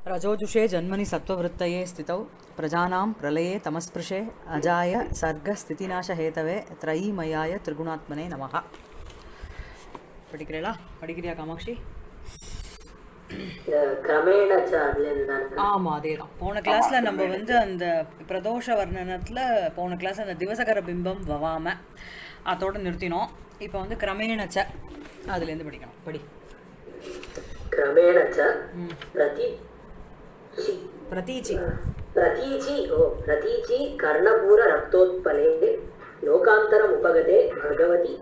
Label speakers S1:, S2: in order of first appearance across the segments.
S1: रजोजुषे जन्मनि सत्त्ववृत्तये स्थितौ प्रजानां प्रलये तमस्पृशे अजाय सर्गस्थितिनाशहेतवे त्रयीमयाय त्रिगुणात्मने நமஹ படிக்கிறீங்களா படிக்கிறியா காமாட்சி
S2: இந்த கிரமேண ச அதுலேருந்து தானே
S1: ஆமாம் அதே தான் போன கிளாஸ்ல நம்ம வந்து அந்த பிரதோஷ வர்ணனத்துல போன கிளாஸ் அந்த திவசகர பிம்பம் வவாம அதோட நிறுத்தினோம் இப்போ வந்து கிரமேணச்ச அதுலேருந்து படிக்கணும் படி
S2: கிரமேண ச பிரதி சி
S1: பிரதீச்சி
S2: प्रतीचि ओ प्रतीचि कर्णपूररक्तोत्पले लोकान्तरमुपगते भगवति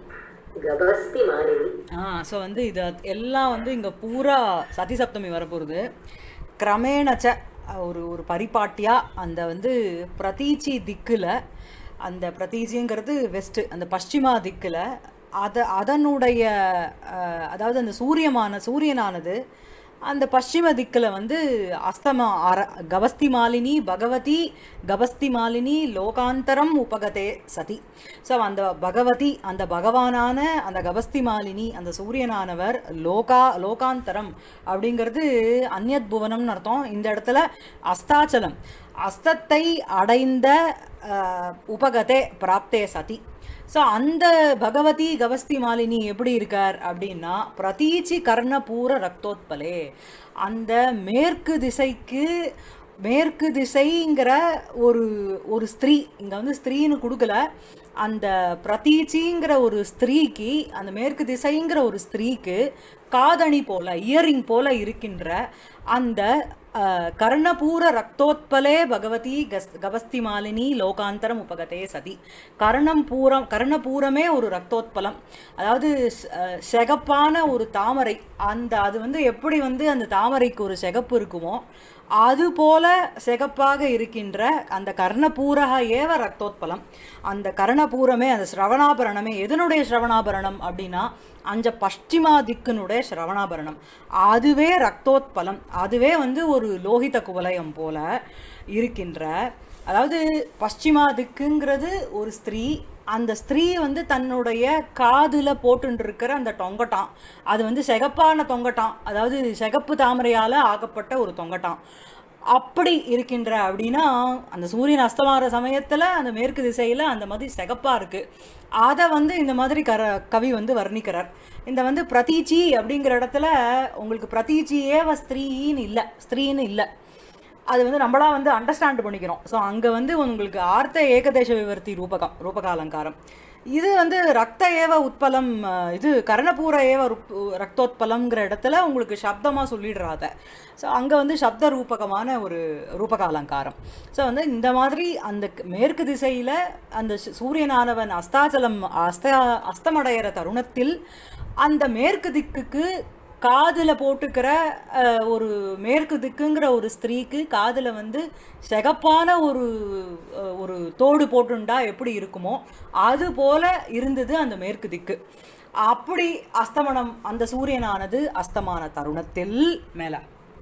S2: गभस्ति मानिनि
S1: ஆ ஸோ வந்து இது எல்லாம் வந்து இங்கே பூரா சதி சப்தமி வரப்போகுது கிரமேணச்ச ஒரு ஒரு பரிபாட்டியாக அந்த வந்து பிரதீச்சி திக்கில் அந்த பிரதீச்சிங்கிறது வெஸ்ட்டு அந்த பশ্চিமா திக்கில் அத அதனுடைய அஹ், அதாவது அந்த சூரியமான சூரியனானது அந்த பশ্চিம திக்கில் வந்து அஸ்தம அர கவஸ்தி மாலினி பகவதி கபஸ்தி மாலினி லோகாந்தரம் உபகதே சதி ஸோ அந்த பகவதி அந்த பகவானான அந்த கபஸ்தி மாலினி அந்த சூரியனானவர் லோகா லோகாந்தரம் அப்படிங்கிறது அந்யத் புவனம்னு அர்த்தம் இந்த இடத்துல அஸ்தாச்சலம் அஸ்தத்தை அடைந்த அஹ், உபகதே பிராப்தே சதி ஸோ அந்த பகவதி கவஸ்தி மாலினி எப்படி இருக்கார் அப்படின்னா பிரதீச்சி கர்ணபூர ரக்தோத்பலே அந்த மேற்கு திசைக்கு மேற்கு திசைங்கிற ஒரு ஒரு ஸ்திரீ இங்கே வந்து ஸ்திரீன்னு கொடுக்கல அந்த பிரதீச்சிங்கிற ஒரு ஸ்திரீக்கு அந்த மேற்கு திசைங்கிற ஒரு ஸ்திரீக்கு காதணி போல இயரிங் போல இருக்கின்ற அந்த அஹ், கர்ணபூர ரக்தோத்பலே பகவதி கஸ் கபஸ்தி மாலினி லோகாந்தரம் உபகதே சதி கர்ணம் பூரம் கர்ணபூரமே ஒரு ரக்தோத்பலம் அதாவது ஸ்- அஹ், செகப்பான ஒரு தாமரை அந்த அது வந்து எப்படி வந்து அந்த தாமரைக்கு ஒரு செகப்பு இருக்குமோ அது போல சிகப்பாக இருக்கின்ற அந்த கர்ணபூரக ஏவ ரக்தோத்பலம் அந்த கர்ணபூரமே அந்த ஸ்ரவணாபரணமே எதனுடைய ஸ்ரவணாபரணம் அப்படின்னா அந்த பஷ்டிமா திக்குனுடைய ஸ்ரவணாபரணம் அதுவே ரக்தோத்பலம் அதுவே வந்து ஒரு லோகித குவலயம் போல இருக்கின்ற அதாவது பஷ்டிமா திக்குங்கிறது ஒரு ஸ்திரீ அந்த ஸ்திரீ வந்து தன்னுடைய காதுல போட்டுட்டு இருக்கிற அந்த தொங்கட்டான் அது வந்து சிகப்பான தொங்கட்டான் அதாவது சிகப்பு தாமரையால ஆகப்பட்ட ஒரு தொங்கட்டான் அப்படி இருக்கின்ற அப்படின்னா அந்த சூரியன் அஸ்தமாற சமயத்துல அந்த மேற்கு திசையில அந்த மாதிரி சிகப்பா இருக்கு அதை வந்து இந்த மாதிரி கர கவி வந்து வர்ணிக்கிறார் இந்த வந்து பிரதீச்சி அப்படிங்கிற இடத்துல உங்களுக்கு பிரதீச்சி ஏவ ஸ்திரீன்னு இல்லை ஸ்திரீன்னு இல்லை அது வந்து நம்மளா வந்து அண்டர்ஸ்டாண்ட் பண்ணிக்கிறோம் ஸோ அங்கே வந்து உங்களுக்கு ஆர்த்த ஏகதேச விவர்த்தி ரூபகம் ரூபகாலங்காரம் இது வந்து ரக்த ஏவ உட்பலம் அஹ், இது கர்ணபூர ஏவ ருப்- ரக்தோத்பலம்ங்கிற இடத்துல உங்களுக்கு சப்தமாக சொல்லிடுறாத ஸோ அங்கே வந்து சப்த ரூபகமான ஒரு ரூபகாலங்காரம் ஸோ வந்து இந்த மாதிரி அந்த க- மேற்கு திசையில் அந்த சு- சூரியனானவன் அஸ்தாச்சலம் அஸ்த அஸ்தமடைகிற தருணத்தில் அந்த மேற்கு திக்குக்கு காதில் போட்டுக்கிற அஹ், ஒரு மேற்கு திக்குங்கிற ஒரு ஸ்திரீக்கு காதில் வந்து சிகப்பான ஒரு அஹ், ஒரு தோடு போட்டுண்டா எப்படி இருக்குமோ அது போல இருந்தது அந்த மேற்கு திக்கு அப்படி அஸ்தமனம் அந்த சூரியனானது அஸ்தமான தருணத்தில் மேல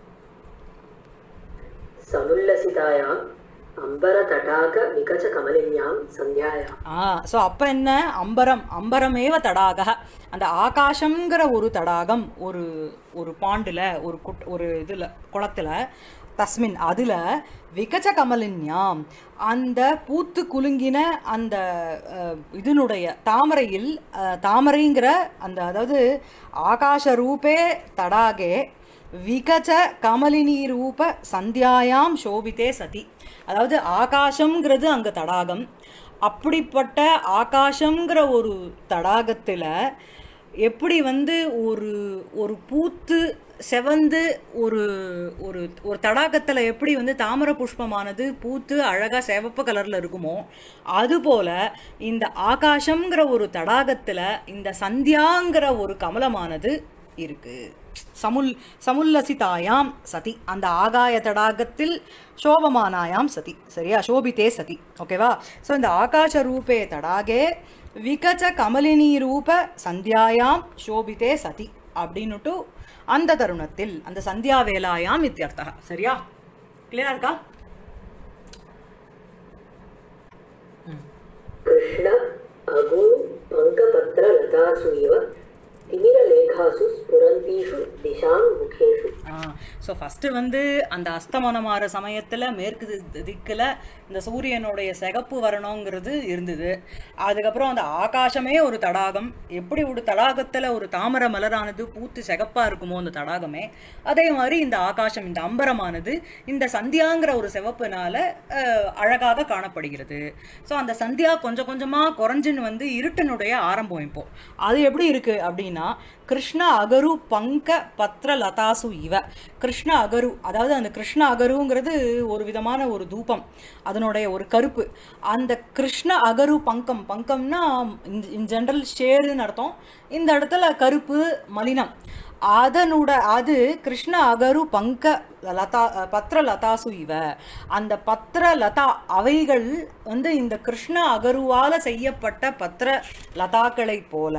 S2: समुल्लसितायाम् अम्बरतटाकविकचकमलिन्यां सन्ध्यायाम्
S1: ஆ ஸோ அப்போ என்ன அம்பரம் அம்பரமேவ தடாக அந்த ஆகாசம்ங்கிற ஒரு தடாகம் ஒரு ஒரு பாண்டில் ஒரு குட் ஒரு இதில் குளத்தில் தஸ்மின் அதில் விகச்ச கமலின்யாம் அந்த பூத்து குலுங்கின அந்த அஹ், இதனுடைய தாமரையில் அஹ், தாமரைங்கிற அந்த அதாவது ஆகாஷ ரூபே தடாகே விகச்ச கமலினி ரூப சந்தியாயாம் சோபித்தே சதி அதாவது ஆகாசம்ங்கிறது அங்கே தடாகம் அப்படிப்பட்ட ஆகாசம்ங்கிற ஒரு தடாகத்தில் எப்படி வந்து ஒரு ஒரு பூத்து செவந்து ஒரு ஒரு ஒரு தடாகத்தில் எப்படி வந்து தாமர புஷ்பமானது பூத்து அழகாக சிவப்பு கலரில் இருக்குமோ அதுபோல் இந்த ஆகாசம்ங்கிற ஒரு தடாகத்தில் இந்த சந்தியாங்கிற ஒரு கமலமானது இருக்கு சமுல் சமுல்லசிதாயாம் சதி அந்த ஆகாய தடாகத்தில் சோபமானாயாம் சதி சரியா சோபித்தே சதி ஓகேவா ஸோ இந்த ஆகாஷ ரூபே தடாகே விகச்ச கமலினி ரூப சந்தியாயாம் சோபித்தே சதி அப்படின்னுட்டு அந்த தருணத்தில் அந்த சந்தியா வேலாயாம் இத்தியர்த்தா சரியா கிளியரா இருக்கா
S2: कृष्ण अगु पङ्कपत्रलतासु इव तिमिरलेखासु स्फुरन्तीषु दिशां मुखेषु
S1: ஸோ ஃபஸ்ட்டு வந்து அந்த அஸ்தமனம் ஆற சமயத்தில் மேற்கு தி- திக்குல இந்த சூரியனுடைய சிகப்பு வரணுங்கிறது இருந்தது அதுக்கப்புறம் அந்த ஆகாசமே ஒரு தடாகம் எப்படி ஒரு தடாகத்தில் ஒரு தாமரை மலரானது பூத்து சிகப்பாக இருக்குமோ அந்த தடாகமே அதே மாதிரி இந்த ஆகாசம் இந்த அம்பரமானது இந்த சந்தியாங்கிற ஒரு சிவப்புனால அஹ், அழகாக காணப்படுகிறது ஸோ அந்த சந்தியா கொஞ்சம் கொஞ்சமாக குறைஞ்சின்னு வந்து இருட்டினுடைய ஆரம்பம் இப்போ அது எப்படி இருக்கு அப்படின்னா கிருஷ்ண அகரு பங்க பத்ர லதாசு இவ கிருஷ்ண அகரு அதாவது அந்த கிருஷ்ண அகருங்கிறது ஒரு விதமான ஒரு தூபம் அதனுடைய ஒரு கருப்பு அந்த கிருஷ்ண அகரு பங்கம் பங்கம்னா இன் ஜென்ரல் ஷேருன்னு அர்த்தம் இந்த இடத்துல கருப்பு மலினம் அதனோட அது கிருஷ்ண அகரு பங்க லதா பத்ர லதாசு இவ அந்த பத்ர லதா அவைகள் வந்து இந்த கிருஷ்ண அகருவால செய்யப்பட்ட பத்ர லதாக்களைப் போல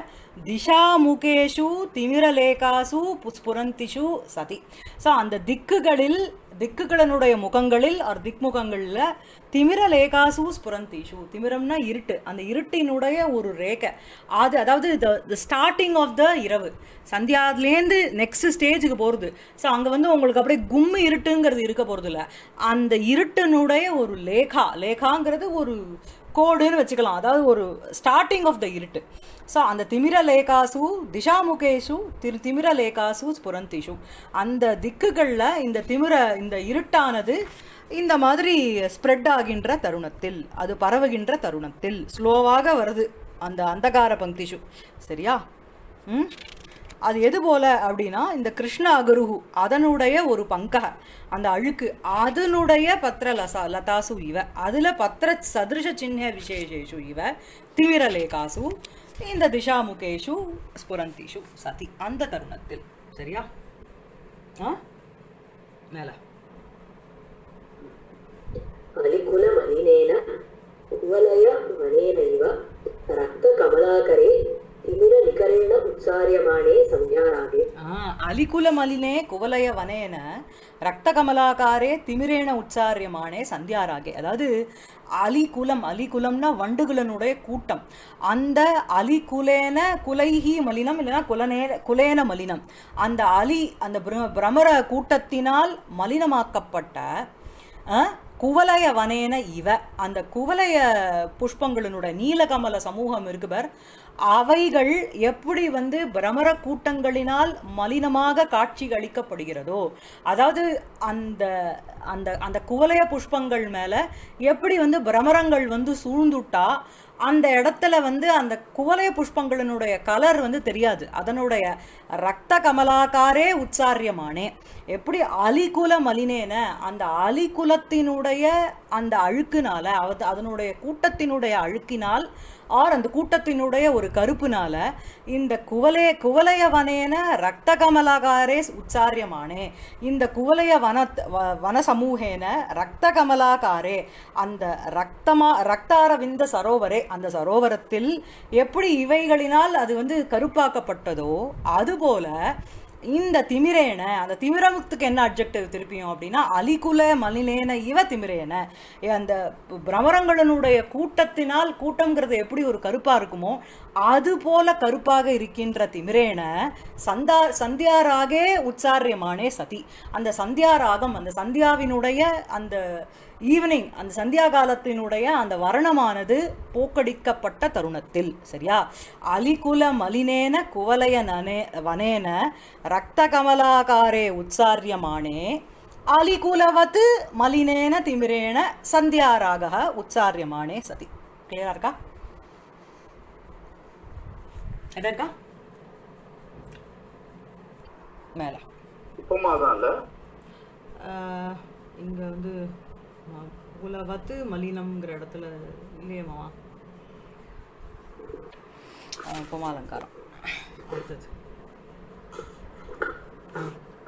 S1: திஷாமுகேஷு திமிரலேகாசு புஸ்புரந்திஷு சதி ஸோ அந்த திக்குகளில் திக்குகளினுடைய முகங்களில் ஒரு திக்முகங்களில் திமிர லேகாசு ஸ்புரந்திஷு திமிரம்னா இருட்டு அந்த இருட்டினுடைய ஒரு ரேகை அது அதாவது த ஸ்டார்டிங் ஆஃப் த இரவு சந்தியாதுலேருந்து நெக்ஸ்ட் ஸ்டேஜுக்கு போகிறது ஸோ அங்கே வந்து உங்களுக்கு அப்படியே கும்மு இருட்டுங்கிறது இருக்க போகிறது இல்லை அந்த இருட்டினுடைய ஒரு லேகா லேகாங்கிறது ஒரு கோடுன்னு வச்சுக்கலாம் அதாவது ஒரு ஸ்டார்டிங் ஆஃப் த இருட்டு ஸோ அந்த திமிர லேகாசு திஷாமுகேஷு திரு திமிர லேகாசு ஸ்புரந்திஷு அந்த திக்குகளில் இந்த திமிர இந்த இருட்டானது இந்த மாதிரி ஸ்ப்ரெட் ஆகின்ற தருணத்தில் அது பரவுகின்ற தருணத்தில் ஸ்லோவாக வருது அந்த அந்தகார பங்கிஷு சரியா ம் அது எது போல அப்படின்னா இந்த கிருஷ்ண அகருகு அதனுடைய ஒரு பங்கக அந்த அழுக்கு அதனுடைய பத்திர லசா லதாசு இவ அதுல பத்திர சதிருஷ சின்ன விசேஷேஷு இவ திமிரலேகாசு இந்த திஷாமுகேஷு ஸ்புரந்திஷு சதி அந்த தருணத்தில் சரியா ஆ மேல
S2: अलिकुलमलिनेन कुवलयवनेनैव रक्तकमलाकरे तिमिरनिकरेण उच्चार्यमाणे संध्यारागे
S1: ஆ, அலிகுல மலினே குவலய வனேன ரக்த கமலாகாரே திமிரேன உச்சாரியமானே சந்தியாராகே அதாவது அலிகுலம் அலிகுலம்னா வண்டுகுலனுடைய கூட்டம் அந்த அலிகுலேன குலைஹி மலினம் இல்லைன்னா குலனே குலேன மலினம் அந்த அலி அந்த பிர- பிரமர கூட்டத்தினால் மலினமாக்கப்பட்ட அஹ், குவலய வனேன இவ அந்த குவலய புஷ்பங்களினுடைய நீலகமல சமூகம் இருக்கு பார் அவைகள் எப்படி வந்து பிரமர கூட்டங்களினால் மலினமாக காட்சி அளிக்கப்படுகிறதோ அதாவது அந்த அந்த அந்த குவலய புஷ்பங்கள் மேல எப்படி வந்து பிரமரங்கள் வந்து சூழ்ந்துட்டா அந்த இடத்துல வந்து அந்த குவலய புஷ்பங்களினுடைய கலர் வந்து தெரியாது அதனுடைய ரத்த கமலாக்காரே உச்சாரியமானே எப்படி அலிகுல மலினேன அந்த அலிகுலத்தினுடைய அந்த அழுக்குனால அது அதனுடைய கூட்டத்தினுடைய அழுக்கினால் ஆர் அந்த கூட்டத்தினுடைய ஒரு கருப்புனால இந்த குவலய குவலய வனேன ரத்த கமலாகாரே உச்சாரியமானே இந்த குவலய வன வ- வன சமூகேன ரத்த கமலாகாரே அந்த ரக்தமா ரக்தாரவிந்த சரோவரே அந்த சரோவரத்தில் எப்படி இவைகளினால் அது வந்து கருப்பாக்கப்பட்டதோ அதுபோல இந்த திமிரேன அந்த திமிரமுத்துக்கு என்ன அப்ஜெக்டிவ் திருப்பியும் அப்படின்னா அலிகுல மலினேன இவ திமிரேன ஏ, அந்த பிரமரங்களினுடைய கூட்டத்தினால் கூட்டம்ங்கிறது எப்படி ஒரு கருப்பா இருக்குமோ அது போல கருப்பாக இருக்கின்ற திமிரேன சந்தா சந்தியாராகே உச்சாரியமானே சதி அந்த சந்தியாராகம் அந்த சந்தியாவினுடைய அந்த ஈவினிங் அந்த சந்தியா காலத்தினுடைய அந்த வர்ணமானது போக்கடிக்கப்பட்ட தருணத்தில் சரியா அலிகுல மலினேன குவலய நனே வனேன ரக்த கமலாகாரே உச்சாரியமானே அலிகுலவத் மலினேன திமிரேன சந்தியாராக உச்சாரியமானே சதி கிளியரா இருக்கா என்ன இருக்கா மேல
S3: இப்பமா தான் இல்ல
S1: ஆஹ், இங்க வந்து ம- குலவத்து மலினம்ங்கிற இடத்துல இல்லையே மாமா ஆஹ், உபமாலங்காரம் அடுத்தது ஆ.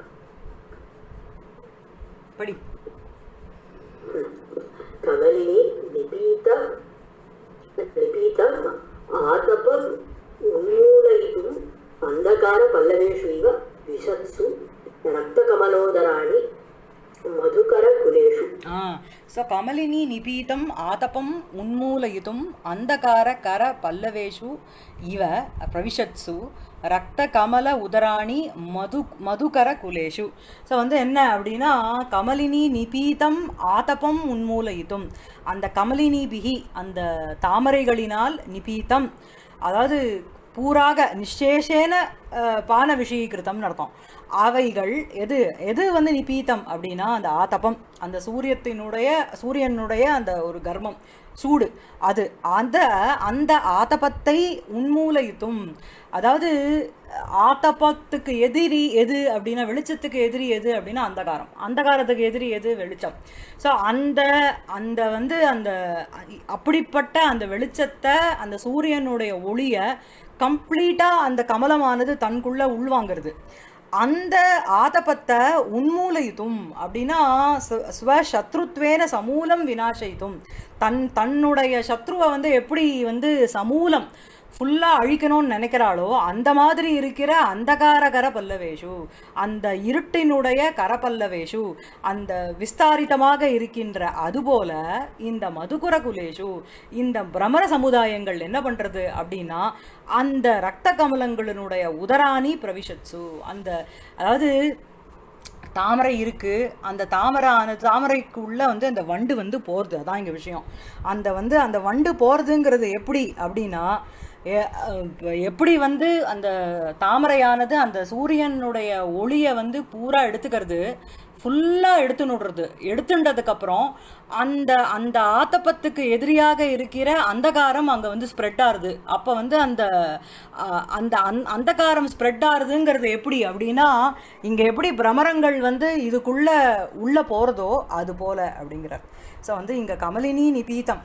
S1: படி
S2: कमलिनी निपीत निपीत आतप उन्मूलयितुम् अन्धकारपल्लवेषु इव विशत्सु रक्तकमलोदराणि मधुकरकुलेषु
S1: ஸோ கமலினி நிபீதம் ஆதபம் உன்மூலயிதும் அந்தகார கர பல்லவேஷு இவ பிரவிஷத்சு ரக்த கமல உதராணி மது மதுகர குலேஷு ஸோ வந்து என்ன அப்படின்னா கமலினி நிபீதம் ஆதபம் உன்மூலயிதும் அந்த கமலினி பிகி அந்த தாமரைகளினால் நிபீதம் அதாவது பூராக நிச்சேஷேன அஹ், பான விஷயீகிருத்தம்னு அர்த்தம் அவைகள் எது எது வந்து நிபீதம் அப்படின்னா அந்த ஆதபம் அந்த சூரியத்தினுடைய சூரியனுடைய அந்த ஒரு கர்மம் சூடு அது அந்த அந்த ஆதபத்தை உன்மூலயித்தும் அதாவது ஆத்தப்பத்துக்கு எதிரி எது அப்படின்னா வெளிச்சத்துக்கு எதிரி எது அப்படின்னா அந்தகாரம் அந்தகாரத்துக்கு எதிரி எது வெளிச்சம் ஸோ அந்த அந்த வந்து அந்த அப்படிப்பட்ட அந்த வெளிச்சத்தை அந்த சூரியனுடைய ஒளியை கம்ப்ளீட்டாக அந்த கமலமானது தனக்குள்ள உள்வாங்கிறது அந்த ஆதபத்தை உன்மூலயித்தும் அப்படின்னா ஸ்வ- ஸ்வசத்ருத்வேன சமூலம் வினாசயித்தும் தன் தன்னுடைய சத்ருவை வந்து எப்படி வந்து சமூலம் ஃபுல்லாக அழிக்கணும்னு நினைக்கிறாளோ அந்த மாதிரி இருக்கிற அந்தகாரகர பல்லவேஷு அந்த இருட்டினுடைய கரபல்லவேஷு அந்த விஸ்தாரிதமாக இருக்கின்ற அதுபோல இந்த மதுகுர குலேஷு இந்த பிரமர சமுதாயங்கள் என்ன பண்றது அப்படின்னா அந்த ரத்த கமலங்களினுடைய உதராணி பிரவிஷத்சு அந்த அதாவது தாமரை இருக்கு அந்த தாமரை அந்த தாமரைக்குள்ள வந்து அந்த வண்டு வந்து போகிறது அதான் இங்கே விஷயம் அந்த வந்து அந்த வண்டு போகிறதுங்கிறது எப்படி அப்படின்னா எ- அஹ் எப்படி வந்து அந்த தாமரையானது அந்த சூரியனுடைய ஒளியை வந்து பூரா எடுத்துக்கிறது ஃபுல்லாக எடுத்து நுடுறது எடுத்துட்டதுக்கப்புறம் அந்த அந்த ஆத்தப்பத்துக்கு எதிரியாக இருக்கிற அந்தகாரம் அங்கே வந்து ஸ்ப்ரெட் ஆகுது அப்போ வந்து அந்த அஹ், அந்த அந் அந்தகாரம் ஸ்ப்ரெட் ஆகுதுங்கிறது எப்படி அப்படின்னா இங்கே எப்படி பிரமரங்கள் வந்து இதுக்குள்ளே உள்ளே போகிறதோ அது போல அப்படிங்கிறார் ஸோ வந்து இங்கே கமலினி நிபீதம்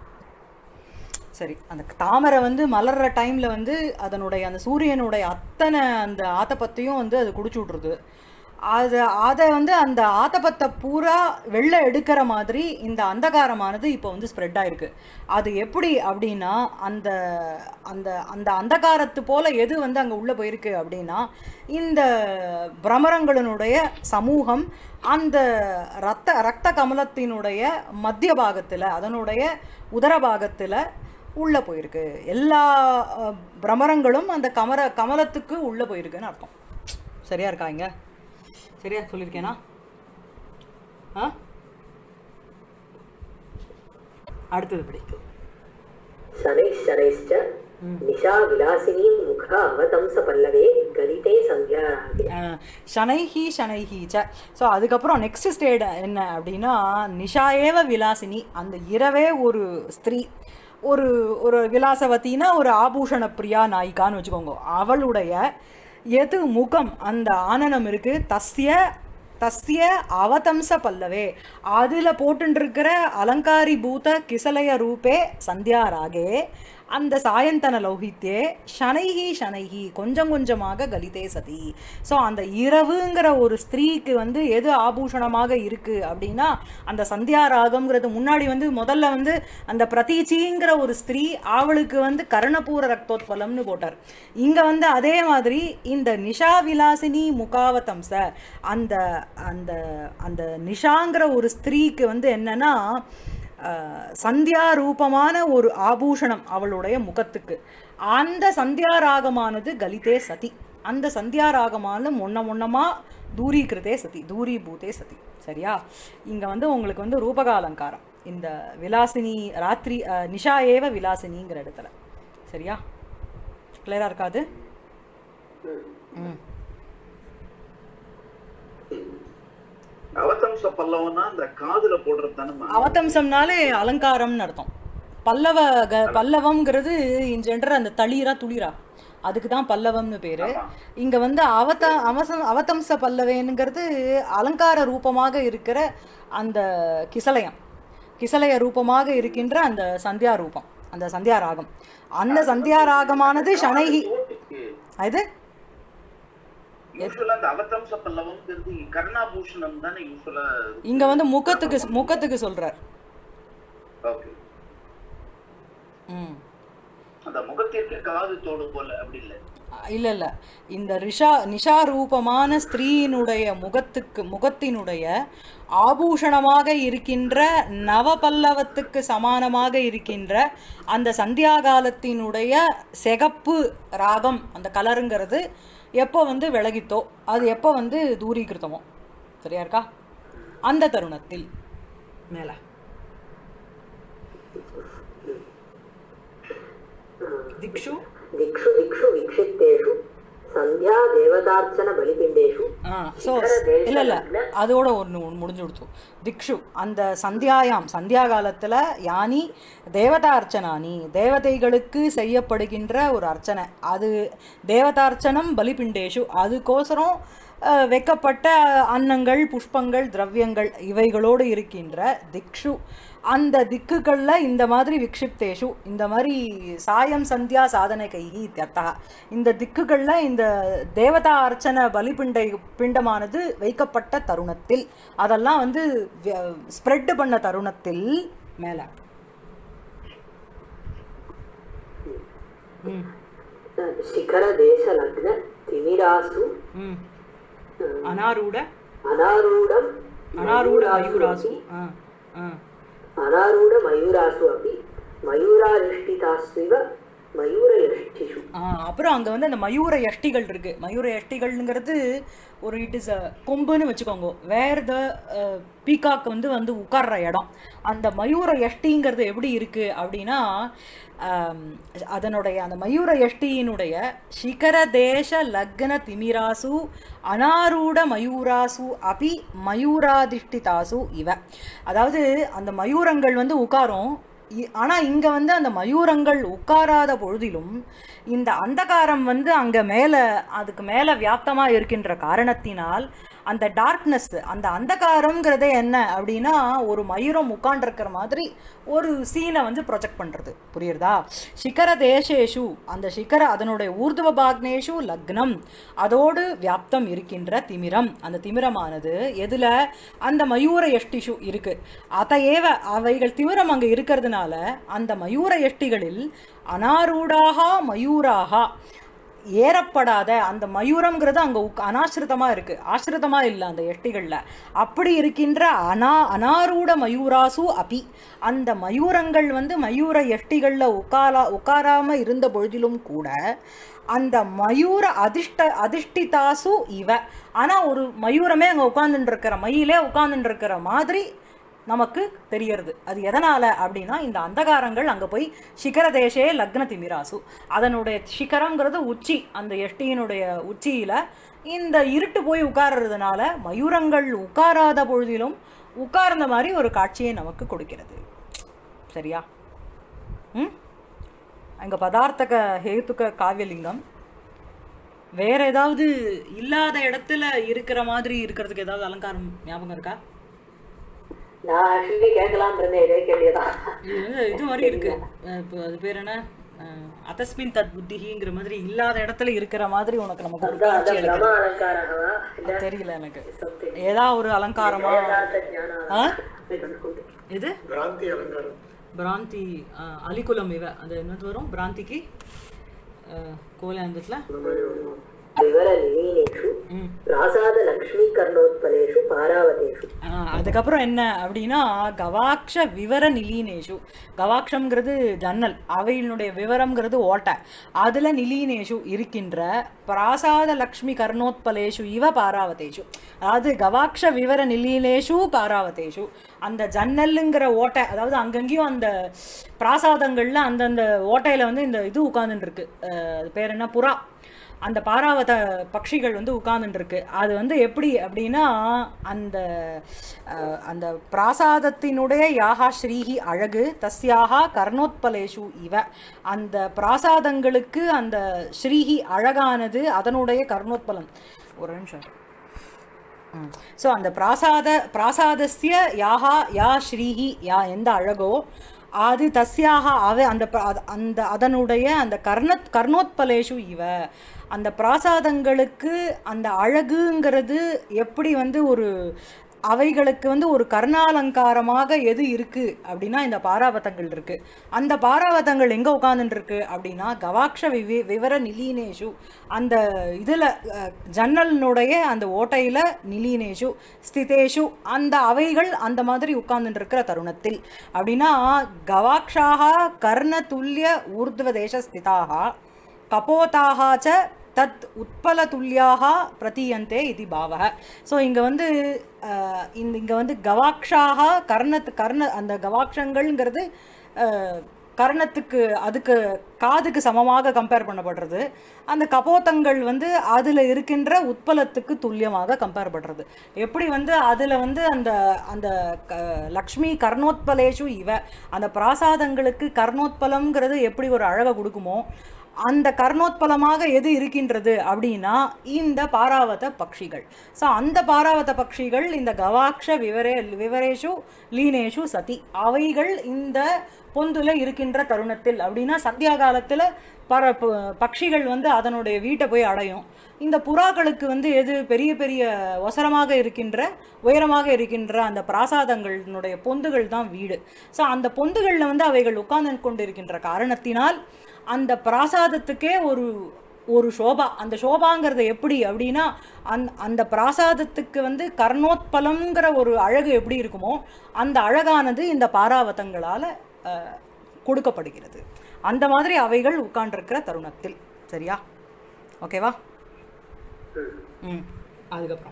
S1: சரி அந்த தாமரை வந்து மலர்ற டைமில் வந்து அதனுடைய அந்த சூரியனுடைய அத்தனை அந்த ஆத்தப்பத்தையும் வந்து அது குடிச்சு விட்ருது அது அதை வந்து அந்த ஆத்தப்பத்தை பூரா வெளில எடுக்கிற மாதிரி இந்த அந்தகாரமானது இப்போ வந்து ஸ்ப்ரெட் ஆயிருக்கு அது எப்படி அப்படின்னா அந்த அந்த அந்த அந்தகாரத்து போல எது வந்து அங்கே உள்ளே போயிருக்கு அப்படின்னா இந்த பிரமரங்களினுடைய சமூகம் அந்த ரத்த ரத்த கமலத்தினுடைய மத்திய பாகத்தில் அதனுடைய உதர பாகத்தில் உள்ளே போயிருக்கு எல்லா அஹ், பிரமரங்களும் அந்த கமர கமலத்துக்கு உள்ளே போயிருக்குன்னு அர்த்தம் சரியா இருக்கா இங்க சரியா சொல்லியிருக்கேனா ஆ அடுத்தது படி
S2: शनैः शनैश्च निशा विलासिनीं मुख अवतंस पल्लवे गलिते सन्ध्यारागे
S1: அஹ், ஷனைஹி ஷனைஹி ச ஸோ அதுக்கப்புறம் நெக்ஸ்ட் ஸ்டேட் என்ன அப்படின்னா நிஷாயேவ விலாசினி அந்த இரவே ஒரு ஸ்திரீ ஒரு ஒரு விலாசவத்தினா ஒரு ஆபூஷண பிரியா நாயிகான்னு வச்சுக்கோங்க அவளுடைய எது முகம் அந்த ஆனனம் இருக்கு தஸ்ய தஸ்ய அவதம்ச பல்லவே அதில் போட்டுருக்கிற அலங்காரி பூத கிசலய ரூபே சந்தியாராகே அந்த சாயந்தன லௌகித்தே ஷனைஹி ஷனைஹி கொஞ்சம் கொஞ்சமாக கலிதே சதி ஸோ அந்த இரவுங்கிற ஒரு ஸ்திரீக்கு வந்து எது ஆபூஷணமாக இருக்கு அப்படின்னா அந்த சந்தியா ராகம்ங்கிறது முன்னாடி வந்து முதல்ல வந்து அந்த பிரதீச்சிங்கிற ஒரு ஸ்திரீ அவளுக்கு வந்து கர்ணபூர ரக்தோத்பலம்னு போட்டார் இங்க வந்து அதே மாதிரி இந்த நிஷா விலாசினி முகாவதம்ச அந்த அந்த அந்த நிஷாங்கிற ஒரு ஸ்திரீக்கு வந்து என்னன்னா அஹ், சந்தியா ரூபமான ஒரு ஆபூஷணம் அவளுடைய முகத்துக்கு அந்த சந்தியா ராகமானது கலிதே சதி அந்த சந்தியா ராகமான ஒன்ன ஒன்னமா தூரீகிருதே சதி தூரீபூதே சதி சரியா இங்க வந்து உங்களுக்கு வந்து ரூபக அலங்காரம் இந்த விலாசினி ராத்திரி அஹ், நிஷா ஏவ விலாசினிங்கிற இடத்துல சரியா கிளியரா இருக்காது ம்
S3: அவதம்ச பல்லவனா அந்த காதுல போடுறது தானே
S1: அவதம்சம்னாலே அலங்காரம்னு அர்த்தம் பல்லவ க பல்லவம்ங்கிறது இன் ஜென்ரல் அந்த தளிரா துளிரா அதுக்கு தான் பல்லவம்னு பேரு இங்க வந்து அவத அவசம் அவதம்ச பல்லவேனுங்கிறது அலங்கார ரூபமாக இருக்கிற அந்த கிசலயம் கிசலய ரூபமாக இருக்கின்ற அந்த சந்தியா ரூபம் அந்த சந்தியா ராகம் அந்த சந்தியா ராகமானது ஷனைஹி அது
S3: யூஸ்வலா அந்த அவதம்ச பல்லவம்ங்கிறது கர்ணாபூஷணம் தானே யூஸ்வலா
S1: இங்க வந்து முகத்துக்கு முகத்துக்கு சொல்றார்
S3: ஓகே
S1: ம்
S3: அந்த முகத்திற்கு காது தோடு போல அப்படி இல்ல
S1: இல்ல இல்ல இந்த ரிஷா நிஷா ரூபமான ஸ்திரீயினுடைய முகத்துக்கு முகத்தினுடைய ஆபூஷணமாக இருக்கின்ற நவபல்லவத்துக்கு சமானமாக இருக்கின்ற அந்த சந்தியா காலத்தினுடைய சிகப்பு ராகம் அந்த கலருங்கிறது எப்போ வந்து விலகித்தோ அது எப்போ வந்து தூரீகிருத்தமோ சரியா இருக்கா அந்த தருணத்தில் மேல திக்ஷு
S2: दिक्षु दिक्षु विक्षिप्तेषु सन्ध्या देवतार्चन बलिपिण्डेषु
S1: ஆ ஸோ இல்லை இல்லை அதோட ஒன்று முடிஞ்சு கொடுத்தோம் திக்ஷு அந்த சந்தியாயாம் சந்தியா காலத்தில் யானி தேவதா அர்ச்சனானி தேவதைகளுக்கு செய்யப்படுகின்ற ஒரு அர்ச்சனை அது தேவதார்ச்சனம் பலிபிண்டேஷு அதுக்கோசரம் அஹ், வைக்கப்பட்ட அன்னங்கள் புஷ்பங்கள் திரவியங்கள் இவைகளோடு இருக்கின்ற திக்ஷு அந்த திக்குகளில் இந்த மாதிரி விக்ஷிப்தேஷு இந்த மாதிரி சாயம் சந்தியா சாதனை கைகி இத்தியர்த்தா இந்த திக்குகளில் இந்த தேவதா அர்ச்சனை பலிபிண்டை பிண்டமானது வைக்கப்பட்ட தருணத்தில் அதெல்லாம் வந்து ஸ்ப்ரெட் பண்ண தருணத்தில் மேலே ம்
S2: शिखरदेशलग्न तिमिरासु
S1: ம் அனாரூட
S2: अनारूढम्
S1: அனாரூட மயூராசு ஆ ஆ
S2: अनारूढमयूरासु अपि मयूराधिष्ठितास्विव मयूरयष्टिषु
S1: ஆ, அப்புறம் அங்கே வந்து அந்த மயூர யஷ்டிகள் இருக்கு மயூர யஷ்டிகள்ங்கிறது ஒரு இட் இஸ் அ கொம்புன்னு வச்சுக்கோங்க வேர் த பீகாக் வந்து வந்து உட்கார்ற இடம் அந்த மயூர யஷ்டிங்கிறது எப்படி இருக்கு அப்படின்னா ஆம், அதனுடைய அந்த மயூர யஷ்டியினுடைய சிகர தேச லக்ன திமிராசு அனாரூட மயூராசு அபி மயூராதிஷ்டிதாசு இவ அதாவது அந்த மயூரங்கள் வந்து உட்காரும் இ- ஆனா இங்க வந்து அந்த மயூரங்கள் உட்காராத பொழுதிலும் இந்த அந்தகாரம் வந்து அங்க மேல அதுக்கு மேல வியாப்தமா இருக்கின்ற காரணத்தினால் அந்த டார்க்னஸ் அந்த அந்தகாரம்ங்கிறதே என்ன அப்படின்னா ஒரு மயூரம் உட்காண்டிருக்கிற மாதிரி ஒரு சீனை வந்து ப்ரொஜெக்ட் பண்றது புரியுறதா சிகர தேசேஷு அந்த சிகர அதனுடைய ஊர்துவ பாக்னேஷு லக்னம் அதோடு வியாப்தம் இருக்கின்ற திமிரம் அந்த திமிரமானது எதுல அந்த மயூர எஷ்டிஷு இருக்கு அதையேவ அவைகள் திமிரம் அங்க இருக்கிறதுனால அந்த மயூர எஷ்டிகளில் அனாரூடாக மயூராக ஏறப்படாத அந்த மயூரம்ங்கிறது அங்க உக்- அனாசிரிதமா இருக்கு ஆசிரிதமா இல்லை அந்த எஷ்டிகள்ல அப்படி இருக்கின்ற அனா அனாரூட மயூராசு அபி அந்த மயூரங்கள் வந்து மயூர எஷ்டிகள்ல உட்காரா உட்காராம இருந்த பொழுதிலும் கூட அந்த மயூர அதிர்ஷ்ட அதிர்ஷ்டிதாசு இவ ஆனா ஒரு மயூரமே அங்க உட்கார்ந்துட்டு இருக்கிற மயிலே உட்கார்ந்துட்டு இருக்கிற மாதிரி நமக்கு தெரியறது அது எதனால அப்படின்னா இந்த அந்தகாரங்கள் அங்க போய் சிகர தேசே லக்ன திமிராசு அதனுடைய சிகரம்ங்கிறது உச்சி அந்த எஷ்டியினுடைய உச்சியில இந்த இருட்டு போய் உட்கார்றதுனால மயூரங்கள் உட்காராத பொழுதிலும் உட்கார்ந்த மாதிரி ஒரு காட்சியை நமக்கு கொடுக்கிறது சரியா ம் அங்க பதார்த்தக ஹேத்துக காவியலிங்கம் வேற ஏதாவது இல்லாத இடத்துல இருக்கிற மாதிரி இருக்கிறதுக்கு ஏதாவது அலங்காரம் ஞாபகம் இருக்கா
S2: நான் ஆக்சுவலி கேட்கலாம் இருந்தேன் இதே கேள்விதான்
S1: இது வந்து இது மாதிரி இருக்கு அஹ் இப்போ அது பேர் என்ன அஹ் அதஸ்மின் தத் புத்திகிங்கிற மாதிரி இல்லாத இடத்துல இருக்கிற மாதிரி உனக்கு நமக்கு ஒரு
S2: அதான்
S1: காட்சி
S2: அதான்
S1: எனக்கு
S2: பிரம அலங்காரமா இல்ல
S1: தெரியல எனக்கு
S2: something.
S1: ஏதாவது ஒரு அலங்காரமா
S2: வேதாந்த ஞானம்
S1: ஆ?
S2: I don't know.
S1: இது
S4: பிராந்தி அலங்காரம்
S1: பிராந்தி அஹ், அலிகுலம் இவ அது என்னது வரும் பிராந்திக்கு அஹ், கோலாந்தத்துல
S4: இந்த மாதிரி வரும்
S2: विवरनिलीनेषु
S1: ம்
S2: प्रासादलक्ष्मीकर्णोत्पलेषु पारावतेषु
S1: ஆஹ் அதுக்கப்புறம் என்ன அப்படின்னா கவாக்ஷ விவர நிலீனேஷு கவாக்ஷம்ங்கிறது ஜன்னல் அவையினுடைய விவரம்ங்கிறது ஓட்டை அதுல நிலீனேஷு இருக்கின்ற பிராசாத லக்ஷ்மி கர்ணோத்பலேஷு இவ பாராவதேஷு அதாவது கவாக்ஷ விவர நிலீனேஷு பாராவதேஷு அந்த ஜன்னலுங்கிற ஓட்டை அதாவது அங்கங்கேயும் அந்த பிராசாதங்கள்ல அந்தந்த ஓட்டையில வந்து இந்த இது உட்கார்ந்துட்டு இருக்கு அஹ் அது பேர் என்ன புறா அந்த பாராவத பட்சிகள் வந்து உட்கார்ந்துட்டு இருக்கு அது வந்து எப்படி அப்படின்னா அந்த அஹ், அந்த பிராசாதத்தினுடைய யாகா ஸ்ரீஹி அழகு தஸ்யாகா கர்ணோத்பலேஷு இவ அந்த பிராசாதங்களுக்கு அந்த ஸ்ரீஹி அழகானது அதனுடைய கர்ணோத்பலம் ஒரு நிமிஷம் ஸோ அந்த பிராசாத பிராசாதஸ்ய யாஹா யா ஸ்ரீஹி யா எந்த அழகோ அது தஸ்யாக அவ அந்த ப- அத- அந்த அதனுடைய அந்த கர்ண கர்ணோத்பலேஷு இவ அந்த பிராசாதங்களுக்கு அந்த அழகுங்கிறது எப்படி வந்து ஒரு அவைகளுக்கு வந்து ஒரு கர்ணாலங்காரமாக எது இருக்கு அப்படின்னா இந்த பாராவதங்கள் இருக்கு அந்த பாராவதங்கள் எங்க உட்கார்ந்துட்டு இருக்கு அப்படின்னா கவாக்ஷ விவி விவர நிலீனேஷு அந்த இதுல அஹ், ஜன்னலினுடைய அந்த ஓட்டையில நிலீனேஷு ஸ்திதேஷு அந்த அவைகள் அந்த மாதிரி உட்கார்ந்துட்டு இருக்கிற தருணத்தில் அப்படின்னா கவாக்ஷாக கர்ணதுல்லிய ஊர்துவ தேச ஸ்திதாக கபோதாக ச தத் உட்பலதுல்யாக பிரதீயந்தே இது பாவக ஸோ இங்கே வந்து அஹ், இந்த இங்கே வந்து கவாக்ஷாக கர்ணத்து கர்ண அந்த கவாக்ஷங்கள்ங்கிறது அஹ், கர்ணத்துக்கு அதுக்கு காதுக்கு சமமாக கம்பேர் பண்ணப்படுறது அந்த கபோத்தங்கள் வந்து அதில் இருக்கின்ற உட்பலத்துக்கு துல்லியமாக கம்பேர் பண்ணுறது எப்படி வந்து அதில் வந்து அந்த அந்த க லக்ஷ்மி கர்ணோத்பலேஷு இவ அந்த பிராசாதங்களுக்கு கர்ணோத்பலம்ங்கிறது எப்படி ஒரு அழகை கொடுக்குமோ அந்த கர்ணோத்பலமாக எது இருக்கின்றது அப்படின்னா இந்த பாராவத பட்சிகள் ஸோ அந்த பாராவத பட்சிகள் இந்த கவாக்ஷ விவரே விவரேஷு லீனேஷு சதி அவைகள் இந்த பொந்துல இருக்கின்ற தருணத்தில் அப்படின்னா சந்தியா காலத்தில் பர ப- பட்சிகள் வந்து அதனுடைய வீட்டை போய் அடையும் இந்த புறாக்களுக்கு வந்து எது பெரிய பெரிய ஒசரமாக இருக்கின்ற உயரமாக இருக்கின்ற அந்த பிராசாதங்களினுடைய பொந்துகள் தான் வீடு ஸோ அந்த பொந்துகளில் வந்து அவைகள் உட்கார்ந்து கொண்டிருக்கின்ற காரணத்தினால் அந்த பிராசாதத்துக்கே ஒரு ஒரு சோபா அந்த சோபாங்கிறது எப்படி அப்படின்னா அந் அந்த பிராசாதத்துக்கு வந்து கர்ணோத்பலம்ங்கிற ஒரு அழகு எப்படி இருக்குமோ அந்த அழகானது இந்த பாராவதங்களால் கொடுக்கப்படுகிறது அந்த மாதிரி அவைகள் உட்காண்டிருக்கிற தருணத்தில் சரியா ஓகேவா ம் அதுக்கப்புறம்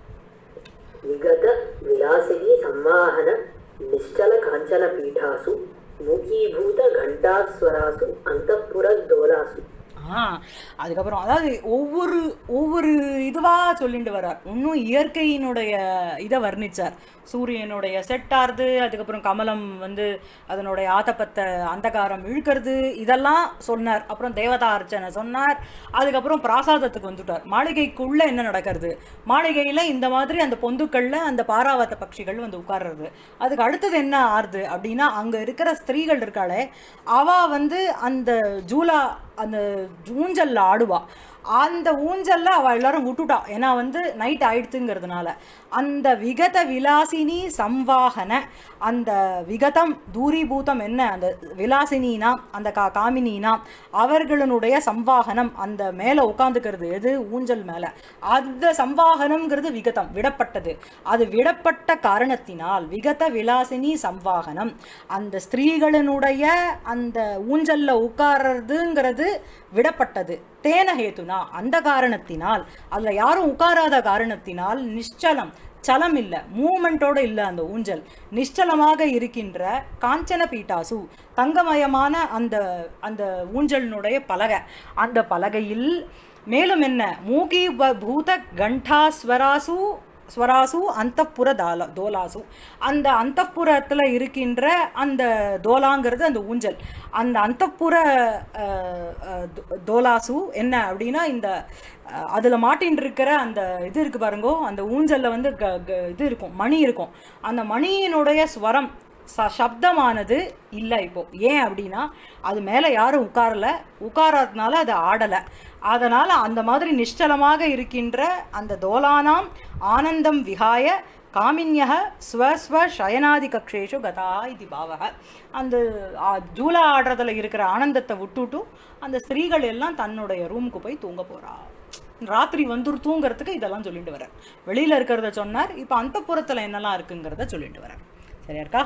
S2: विगत विलासिनी संवाहन निश्चल काञ्चन पीठासु मुखीभूत घण्टास्वरासु अन्तःपुरदोलासु
S1: ஆ அதுக்கப்புறம் அதாவது ஒவ்வொரு ஒவ்வொரு இதுவாக சொல்லிட்டு வர்றார் இன்னும் இயற்கையினுடைய இதை வர்ணிச்சார் சூரியனுடைய செட்டாருது அதுக்கப்புறம் கமலம் வந்து அதனுடைய ஆத்தப்பத்தை அந்தகாரம் இழுக்கிறது இதெல்லாம் சொன்னார் அப்புறம் தேவதா அர்ச்சனை சொன்னார் அதுக்கப்புறம் பிராசாதத்துக்கு வந்துட்டார் மாளிகைக்குள்ளே என்ன நடக்கிறது மாளிகையில் இந்த மாதிரி அந்த பொந்துக்களில் அந்த பாராவத்த பட்சிகள் வந்து உட்கார்றது அதுக்கு அடுத்தது என்ன ஆறுது அப்படின்னா அங்கே இருக்கிற ஸ்திரீகள் இருக்காளே அவ வந்து அந்த ஜூலா அந்த ஊஞ்சல்ல ஆடுவா அந்த ஊஞ்சல்ல அவ எல்லாரும் விட்டுட்டா ஏன்னா வந்து நைட் ஆயிடுத்துங்கிறதுனால அந்த விகத விலாசினி சம்வாகன அந்த விகதம் தூரிபூதம் என்ன அந்த விலாசினினா அந்த கா காமினினா அவர்களுடைய சம்வாகனம் அந்த மேலே உட்காந்துக்கிறது எது ஊஞ்சல் மேலே அந்த சம்வாகனம்ங்கிறது விகதம் விடப்பட்டது அது விடப்பட்ட காரணத்தினால் விகத விலாசினி சம்வாகனம் அந்த ஸ்திரீகளினுடைய அந்த ஊஞ்சல்ல உட்கார்றதுங்கிறது விடப்பட்டது தேன ஹேத்துனா அந்த காரணத்தினால் அதில் யாரும் உட்காராத காரணத்தினால் நிശ്ചலம் சலம் இல்லை மூமெண்ட்டோட இல்லை அந்த ஊஞ்சல் நிശ്ചலமாக இருக்கின்ற காஞ்சன பீட்டாசு தங்கமயமான அந்த அந்த ஊஞ்சலினுடைய பலகை அந்த பலகையில் மேலும் என்ன மூகி ப- பூத கண்டாஸ்வராசு ஸ்வராசு அந்தப்புற தால தோலாசு அந்த அந்தப்புறத்தில் இருக்கின்ற அந்த தோலாங்கிறது அந்த ஊஞ்சல் அந்த அந்தப்புற அஹ், அஹ், தோ- தோலாசு என்ன அப்படின்னா இந்த அதில் மாட்டின்னு இருக்கிற அந்த இது இருக்கு பாருங்கோ அந்த ஊஞ்சலில் வந்து க க- இது இருக்கும் மணி இருக்கும் அந்த மணியினுடைய ஸ்வரம் ச சப்தமானது இல்லை இப்போ ஏன் அப்படின்னா அது மேலே யாரும் உட்காரல உட்காராதனால அது ஆடலை அதனால் அந்த மாதிரி நிಶ್ಚலமாக இருக்கின்ற அந்த தோலானாம் ஆனந்தம் விகாய காமின்யக ஸ்வஸ்வ சயனாதி கக்ஷேஷு கதா இது பாவக அந்த ஆ, ஜூலா ஆடுறதுல இருக்கிற ஆனந்தத்தை விட்டுட்டு அந்த ஸ்திரீகள் எல்லாம் தன்னுடைய ரூமுக்கு போய் தூங்க போறா ராத்திரி வந்துரு தூங்குறதுக்கு இதெல்லாம் சொல்லிட்டு வரேன் வெளியில இருக்கிறத சொன்னார் இப்போ அந்த என்னெல்லாம் இருக்குங்கிறத சொல்லிட்டு வரேன் சரியா இருக்கா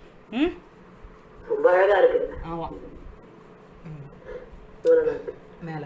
S1: ம்
S2: ரொம்ப அழகா இருக்கு
S1: ஆமாம்
S2: இவ்வளவு இருக்கு.
S1: மேலே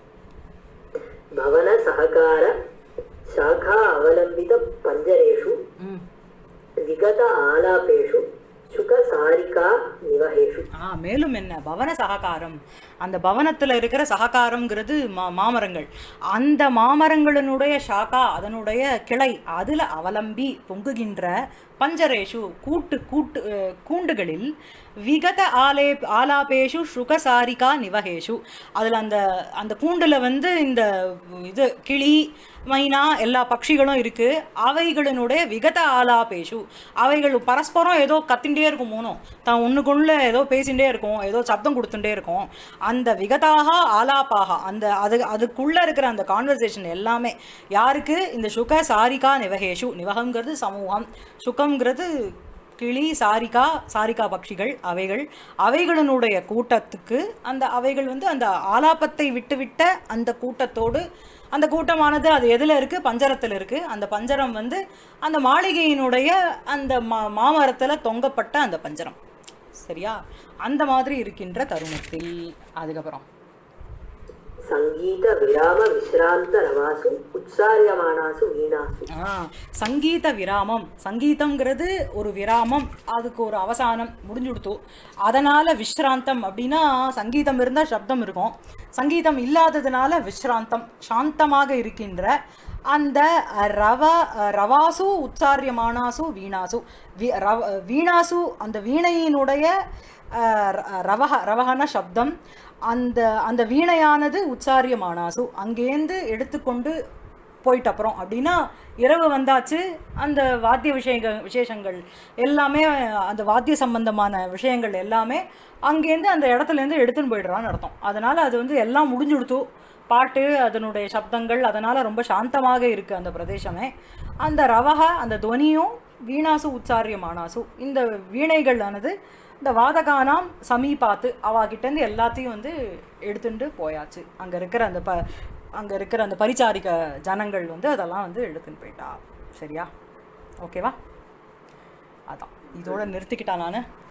S2: भवन सहकार शाखा अवलम्बित पञ्जरेषु
S1: ம்
S2: विगत आलापेषु सुखसारिका निवहेषु
S1: ஆ மேலும் என்ன பவன சககாரம் அந்த பவனத்தில் இருக்கிற சககாரம்ங்கிறது மா மாமரங்கள் அந்த மாமரங்களினுடைய ஷாக்கா அதனுடைய கிளை அதில் அவலம்பி பொங்குகின்ற பஞ்சரேஷு கூட்டு கூட்டு அஹ், கூண்டுகளில் விகத ஆலே ஆலாபேஷு சுகசாரிகா நிவகேஷு அதில் அந்த அந்த கூண்டில் வந்து இந்த இது கிளி மைனா எல்லா பட்சிகளும் இருக்கு அவைகளினுடைய விகத ஆலாபேஷு அவைகள் பரஸ்பரம் ஏதோ கத்திண்டே இருக்கும் மூணும் தான் ஒண்ணுக்குள்ள ஏதோ பேசிண்டே இருக்கும் ஏதோ சப்தம் கொடுத்துட்டே இருக்கும் அந்த விகதாக ஆலாபாக அந்த அது அதுக்குள்ள இருக்கிற அந்த கான்வர்சேஷன் எல்லாமே யாருக்கு இந்த சுக சாரிகா நிவகேஷு நிவகங்கிறது சமூகம் சுகம்ங்கிறது கிளி சாரிகா சாரிகா பட்சிகள் அவைகள் அவைகளினுடைய கூட்டத்துக்கு அந்த அவைகள் வந்து அந்த ஆலாபத்தை விட்டுவிட்ட அந்த கூட்டத்தோடு அந்த கூட்டமானது அது எதில் இருக்குது பஞ்சரத்தில் இருக்குது அந்த பஞ்சரம் வந்து அந்த மாளிகையினுடைய அந்த மா மாமரத்தில் தொங்கப்பட்ட அந்த பஞ்சரம் சரியா அந்த மாதிரி இருக்கின்ற தருணத்தில் அதுக்கப்புறம்
S2: சங்கீத விராம விஸ்ராந்த ரவாசு உச்சாரியமானாசு வீணாசு
S1: ஆ சங்கீத விராமம் சங்கீதம்ங்கிறது ஒரு விராமம் அதுக்கு ஒரு அவசானம் முடிஞ்சுடுத்து அதனால விஸ்ராந்தம் அப்படின்னா சங்கீதம் இருந்தால் சப்தம் இருக்கும் சங்கீதம் இல்லாததுனால விஸ்ராந்தம் சாந்தமாக இருக்கின்ற அந்த ரவ ரவாசு உச்சாரியமானாசு வீணாசு வி ரவ வீணாசு அந்த வீணையினுடைய அஹ், ர- ரவக ரவகன சப்தம் அந்த அந்த வீணையானது உச்சாரியமானாசு அங்கேருந்து எடுத்துக்கொண்டு போயிட்ட அப்புறம் அப்படின்னா இரவு வந்தாச்சு அந்த வாத்திய விஷய விசேஷங்கள் எல்லாமே அந்த வாத்திய சம்பந்தமான விஷயங்கள் எல்லாமே அங்கேருந்து அந்த இடத்துலேருந்து எடுத்துன்னு போயிடுறான்னு அர்த்தம் அதனால் அது வந்து எல்லாம் முடிஞ்சுடுத்து பாட்டு அதனுடைய சப்தங்கள் அதனால் ரொம்ப சாந்தமாக இருக்குது அந்த பிரதேசமே அந்த ரவக அந்த துவனியும் வீணாசு உச்சாரியமானாசு இந்த வீணைகளானது இந்த வாதகானாம் சமீபாத்து அவாகிட்டேருந்து எல்லாத்தையும் வந்து எடுத்துட்டு போயாச்சு அங்கே இருக்கிற அந்த ப அங்கே இருக்கிற அந்த பரிச்சாரிக ஜனங்கள் வந்து அதெல்லாம் வந்து எடுத்துன்னு போயிட்டா சரியா ஓகேவா அதான் இதோட நிறுத்திக்கிட்டா நான்